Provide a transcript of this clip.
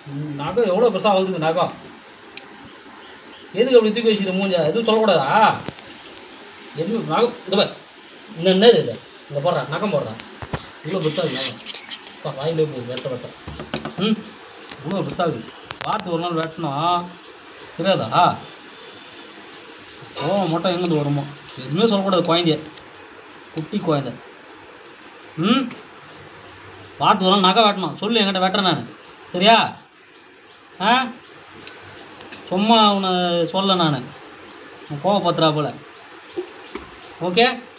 ம், நகம் எவ்வளோ பெருசாக ஆகுது நகம் எதுக்கு அப்படி தூக்கி வச்சுக்கிற மூஞ்சா எதுவும் சொல்லக்கூடாதா எதுவும் நகம் இந்த பார் இந்த என்னது இது இங்கே போடுறா நகம் போடுறா இவ்வளோ பெருசாக இருக்கு நகம் அப்பா வாயிலே போகுது வெட்ட வெட்ட ம் இவ்வளோ பெருசாக இருக்குது பார்த்து ஒரு நாள் வெட்டினோம் தெரியாதா கோவம் மட்டும் எங்கேருந்து வருமோ எதுவுமே சொல்லக்கூடாது குழந்தைய குட்டி குழந்தை ம் பார்த்து ஒரு நாள் நகை வெட்டணும் சொல்லு என்கிட்ட வெட்டுறேன் நான் சரியா ஆ சும்மா உன்னை சொல்ல நான் கோவப்படுத்துறா போல ஓகே